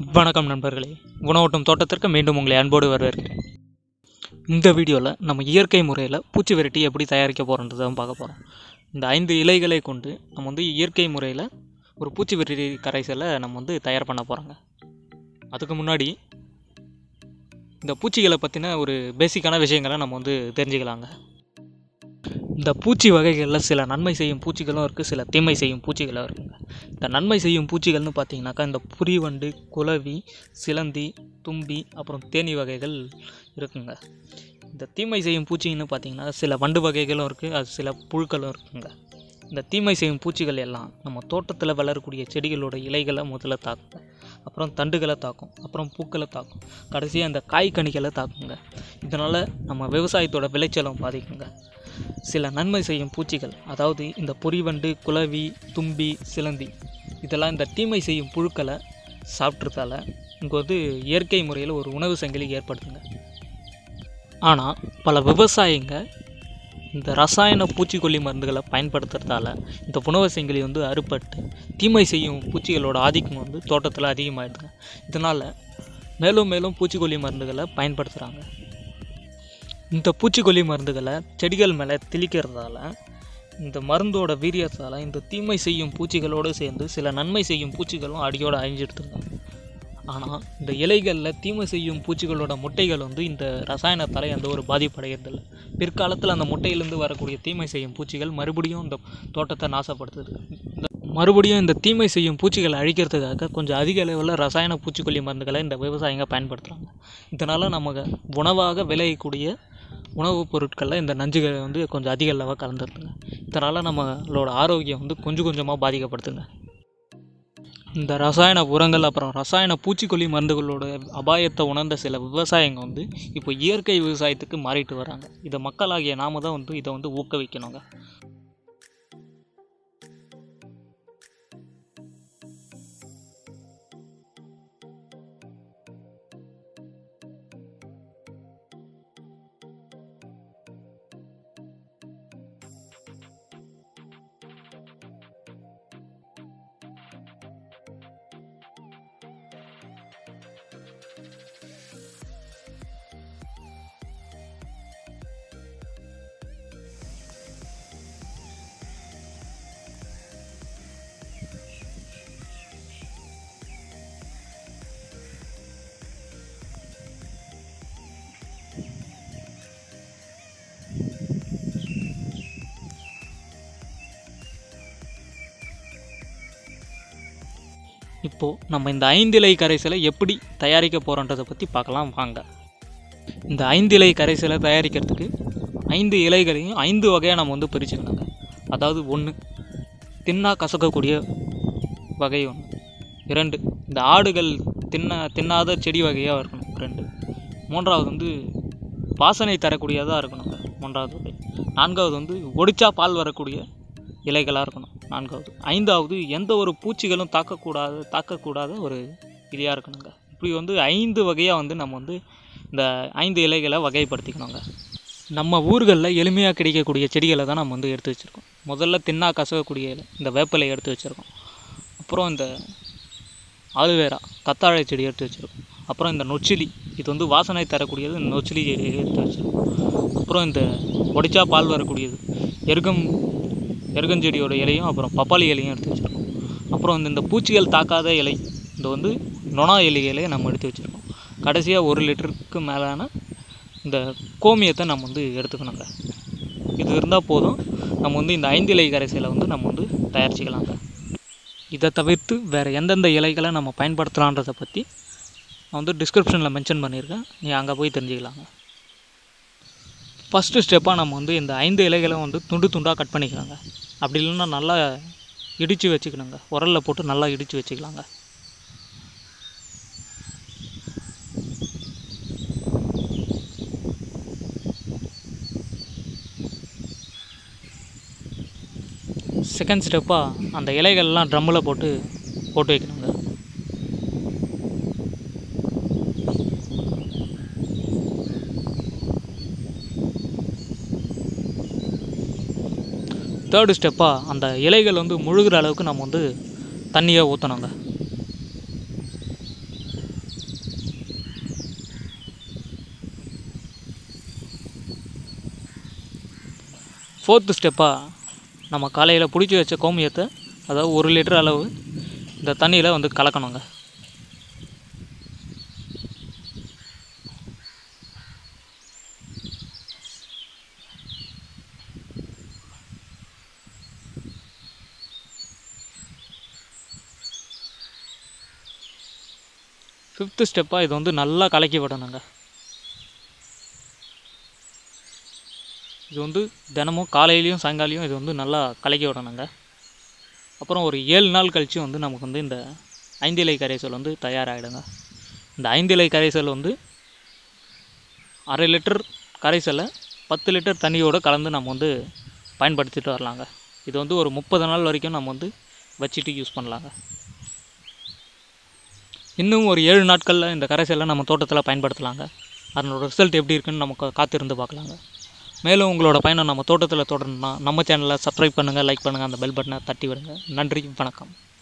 வணக்கம் நண்பர்களே உணவூட்டும் தோட்டத்திற்கு மீண்டும் உங்களை அன்போடு வரவேற்கிறேன் இந்த வீடியோவில் நம்ம இயற்கை முறையில் பூச்சி விரட்டி எப்படி தயாரிக்க போகிறோன்றதை தான் பார்க்க போகிறோம் இந்த ஐந்து இலைகளை கொண்டு நம்ம வந்து இயற்கை முறையில் ஒரு பூச்சி விரட்டி கரைசலை நம்ம வந்து தயார் பண்ண போகிறோங்க அதுக்கு முன்னாடி இந்த பூச்சிகளை பற்றின ஒரு பேசிக்கான விஷயங்களை நம்ம வந்து தெரிஞ்சுக்கலாங்க இந்த பூச்சி வகைகளில் சில நன்மை செய்யும் பூச்சிகளும் இருக்குது சில தீமை செய்யும் பூச்சிகளும் இருக்குங்க இந்த நன்மை செய்யும் பூச்சிகள்னு பார்த்தீங்கன்னாக்கா இந்த புரிவண்டு குளவி சிலந்தி தும்பி அப்புறம் தேனி வகைகள் இருக்குங்க இந்த தீமை செய்யும் பூச்சின்னு பார்த்தீங்கன்னா சில வண்டு வகைகளும் இருக்குது அது சில புழுக்களும் இருக்குங்க இந்த தீமை செய்யும் பூச்சிகள் எல்லாம் நம்ம தோட்டத்தில் வளரக்கூடிய செடிகளோட இலைகளை முதல்ல தாக்குங்க அப்புறம் தண்டுகளை தாக்கும் அப்புறம் பூக்களை தாக்கும் கடைசியாக இந்த காய்கனிகளை தாக்குங்க இதனால் நம்ம விவசாயத்தோட விளைச்சலும் பாதிக்குங்க சில நன்மை செய்யும் பூச்சிகள் அதாவது இந்த பொறிவண்டு குளவி தும்பி சிலந்தி இதெல்லாம் இந்த தீமை செய்யும் புழுக்களை சாப்பிட்றதால இங்கே வந்து இயற்கை முறையில் ஒரு உணவு சங்கிலி ஏற்படுத்துங்க ஆனால் பல விவசாயிங்க இந்த ரசாயன பூச்சிக்கொல்லி மருந்துகளை பயன்படுத்துறதால இந்த உணவு சங்கிலி வந்து அறுபட்டு தீமை செய்யும் பூச்சிகளோட ஆதிக்கம் வந்து தோட்டத்தில் அதிகமாகிடுங்க இதனால் மேலும் மேலும் பூச்சிக்கொல்லி மருந்துகளை பயன்படுத்துகிறாங்க இந்த பூச்சிக்கொல்லி மருந்துகளை செடிகள் மேலே தெளிக்கிறதால இந்த மருந்தோட வீரியத்தால் இந்த தீமை செய்யும் பூச்சிகளோடு சேர்ந்து சில நன்மை செய்யும் பூச்சிகளும் அடியோடு அழிஞ்சிடுதுங்க ஆனால் இந்த இலைகளில் தீமை செய்யும் பூச்சிகளோட முட்டைகள் வந்து இந்த ரசாயனத்தால் எந்த ஒரு பாதிப்படைகிறதில்ல பிற்காலத்தில் அந்த முட்டையிலேருந்து வரக்கூடிய தீமை செய்யும் பூச்சிகள் மறுபடியும் இந்த தோட்டத்தை நாசப்படுத்துது இந்த மறுபடியும் இந்த தீமை செய்யும் பூச்சிகளை அழிக்கிறதுக்காக கொஞ்சம் அதிக அளவில் ரசாயன பூச்சிக்கொல்லி மருந்துகளை இந்த விவசாயிங்க பயன்படுத்துகிறாங்க இதனால் நமக்கு உணவாக விளையக்கூடிய உணவுப் பொருட்களில் இந்த நஞ்சுகள் வந்து கொஞ்சம் அதிக அளவாக கலந்துருதுங்க இதனால் நம்மளோட ஆரோக்கியம் வந்து கொஞ்சம் கொஞ்சமாக பாதிக்கப்படுதுங்க இந்த ரசாயன உரங்கள் அப்புறம் ரசாயன பூச்சிக்கொல்லி மருந்துகளோட அபாயத்தை உணர்ந்த சில விவசாயிங்க வந்து இப்போ இயற்கை விவசாயத்துக்கு மாறிட்டு வராங்க இதை மக்களாகிய நாம தான் வந்து இதை வந்து ஊக்குவிக்கணுங்க இப்போது நம்ம இந்த ஐந்திலை கரைசலை எப்படி தயாரிக்க போகிறோன்றதை பற்றி பார்க்கலாம் வாங்க இந்த ஐந்திலை கரைசலை தயாரிக்கிறதுக்கு ஐந்து இலைகளையும் ஐந்து வகையாக நம்ம வந்து பிரிச்சுக்கணுங்க அதாவது ஒன்று தின்னா கசக்கக்கூடிய வகை ஒன்று இரண்டு இந்த ஆடுகள் தின்ன தின்னாத செடி வகையாக இருக்கணும் ரெண்டு மூன்றாவது வந்து வாசனை தரக்கூடியதாக இருக்கணுங்க மூன்றாவது வகை நான்காவது வந்து ஒடிச்சா பால் வரக்கூடிய இலைகளாக இருக்கணும் நான்காவது ஐந்தாவது எந்த ஒரு பூச்சிகளும் தாக்கக்கூடாத தாக்கக்கூடாத ஒரு இதையாக இருக்கணுங்க இப்படி வந்து ஐந்து வகையாக வந்து நம்ம வந்து இந்த ஐந்து இலைகளை வகைப்படுத்திக்கணுங்க நம்ம ஊர்களில் எளிமையாக கிடைக்கக்கூடிய செடிகளை தான் நம்ம வந்து எடுத்து வச்சுருக்கோம் முதல்ல தின்னா கசக்கக்கூடிய இலை இந்த வேப்பிலை எடுத்து வச்சுருக்கோம் அப்புறம் இந்த ஆலுவேரா கத்தாழை செடி எடுத்து வச்சுருக்கோம் அப்புறம் இந்த நொச்சிலி இது வந்து வாசனை தரக்கூடியது இந்த நொச்சிலி செடியை எடுத்து வச்சுருக்கோம் அப்புறம் இந்த ஒடிச்சா பால் வரக்கூடியது எருகம் எருகஞ்செடியோட இலையும் அப்புறம் பப்பாளி இலையும் எடுத்து வச்சுருக்கோம் அப்புறம் இந்த இந்த பூச்சிகள் தாக்காத இலை இந்த வந்து நொணா இலை இலையை நம்ம எடுத்து வச்சுருக்கோம் கடைசியாக ஒரு லிட்டருக்கு மேலான இந்த கோமியத்தை நம்ம வந்து எடுத்துக்கணுங்க இது இருந்தால் போதும் நம்ம வந்து இந்த ஐந்து இலை கரைசலை வந்து நம்ம வந்து தயாரிச்சிக்கலாங்க இதை தவிர்த்து வேறு எந்தெந்த இலைகளை நம்ம பயன்படுத்தலான்றதை பற்றி நான் வந்து டிஸ்கிரிப்ஷனில் மென்ஷன் பண்ணியிருக்கேன் நீ அங்கே போய் தெரிஞ்சுக்கலாங்க ஃபஸ்ட்டு ஸ்டெப்பாக நம்ம வந்து இந்த ஐந்து இலைகளை வந்து துண்டு துண்டாக கட் பண்ணிக்கலாங்க அப்படி இல்லைன்னா நல்லா இடித்து வச்சுக்கணுங்க உரலில் போட்டு நல்லா இடித்து வச்சுக்கலாங்க செகண்ட் ஸ்டெப்பாக அந்த இலைகள்லாம் ட்ரம்மில் போட்டு போட்டு வைக்கணுங்க தேர்டு ஸ்டெப்பாக அந்த இலைகள் வந்து முழுகிற அளவுக்கு நம்ம வந்து தண்ணியை ஊற்றணுங்க ஃபோர்த்து ஸ்டெப்பாக நம்ம காலையில் பிடிச்சி வச்ச கோமியத்தை அதாவது ஒரு லிட்டர் அளவு இந்த தண்ணியில் வந்து கலக்கணுங்க ஃபிஃப்த்து ஸ்டெப்பாக இது வந்து நல்லா கலக்கி விடணுங்க இது வந்து தினமும் காலையிலையும் சாயங்காலையும் இது வந்து நல்லா கலக்கி விடணுங்க அப்புறம் ஒரு ஏழு நாள் கழித்து வந்து நமக்கு வந்து இந்த ஐந்திலை கரைசல் வந்து தயாராகிடுங்க இந்த ஐந்திலை கரைசல் வந்து அரை லிட்டர் கரைசலை பத்து லிட்டர் தண்ணியோடு கலந்து நம்ம வந்து பயன்படுத்திட்டு வரலாங்க இது வந்து ஒரு முப்பது நாள் வரைக்கும் நம்ம வந்து வச்சுட்டு யூஸ் பண்ணலாங்க இன்னும் ஒரு ஏழு நாட்களில் இந்த கரைசலை நம்ம தோட்டத்தில் பயன்படுத்தலாங்க அதனோட ரிசல்ட் எப்படி இருக்குன்னு நமக்கு காத்திருந்து பார்க்கலாங்க மேலும் உங்களோட பயணம் நம்ம தோட்டத்தில் தொடரணும்னா நம்ம சேனலை சப்ஸ்கிரைப் பண்ணுங்கள் லைக் பண்ணுங்கள் அந்த பெல் பட்டனை தட்டி விடுங்க நன்றி வணக்கம்